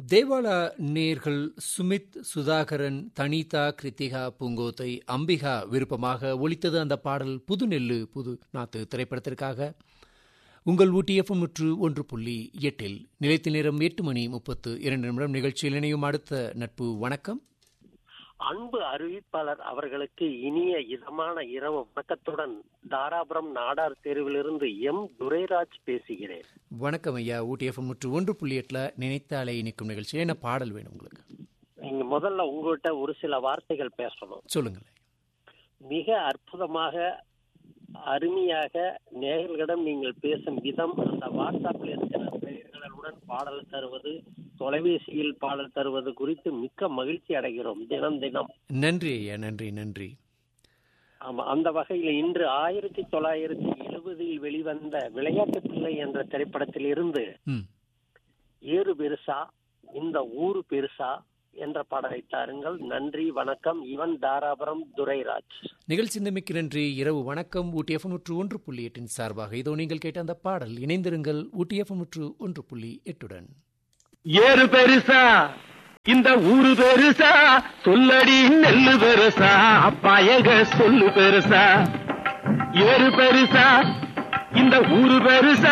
தேவாலா நேர்கள் சுமித் சுதாகரன் தனிதா கிருத்திகா பூங்கோத்தை அம்பிகா விருப்பமாக ஒலித்தது அந்த பாடல் புது நெல்லு புது நாத்து திரைப்படத்திற்காக உங்கள் ஊட்டியஃபம் நூற்று ஒன்று புள்ளி எட்டில் நிலைத்த நேரம் எட்டு மணி முப்பத்து இரண்டு நிமிடம் நிகழ்ச்சியில் இணையும் அடுத்த நட்பு வணக்கம் அன்பு அறிவிப்பாளர் அவர்களுக்கு இனிய இதமான இரவு வணக்கத்துடன் தாராபுரம் நாடார் தெருவிலிருந்து எம் துரைராஜ் பேசுகிறேன் வணக்கம் ஐயா ஊட்டியஃபம் நூற்று ஒன்று புள்ளி எட்டில் நினைத்தாலே இனிக்கும் நிகழ்ச்சி என்ன பாடல் வேணும் உங்களுக்கு நீங்க முதல்ல உங்ககிட்ட ஒரு சில வார்த்தைகள் பேசணும் சொல்லுங்களேன் மிக அற்புதமாக அருமையாக நேயர்களிடம் நீங்கள் பேசும் விதம் அந்த வாட்ஸ்அப்பில் இருக்கிற பெயர்களுடன் பாடல் தருவது தொலைபேசியில் பாடல் தருவது குறித்து மிக்க மகிழ்ச்சி அடைகிறோம் தினம் தினம் நன்றி ஐயா நன்றி நன்றி ஆமா அந்த வகையில் இன்று ஆயிரத்தி தொள்ளாயிரத்தி எழுபதில் வெளிவந்த விளையாட்டு பிள்ளை என்ற திரைப்படத்தில் இருந்து ம் ஏறு பெருசா இந்த ஊரு பெருசா என்ற பாடலை தாருங்கள் நன்றி வணக்கம் இவன் தாராபுரம் துரைராஜ் நிகழ்ச்சி நிமிக்கு நன்றி இரவு வணக்கம் ஊட்டிஎஃப் நூற்று ஒன்று புள்ளி எட்டின் சார்பாக இதோ நீங்கள் கேட்ட அந்த பாடல் இணைந்திருங்கள் ஊட்டிஎஃப் நூற்று ஒன்று புள்ளி எட்டுடன் ஏறு பெருசா இந்த ஊரு பெருசா சொல்லடி நெல்லு பெருசா அப்பா எங்க சொல்லு பெருசா ஏறு பெருசா இந்த ஊரு பெருசா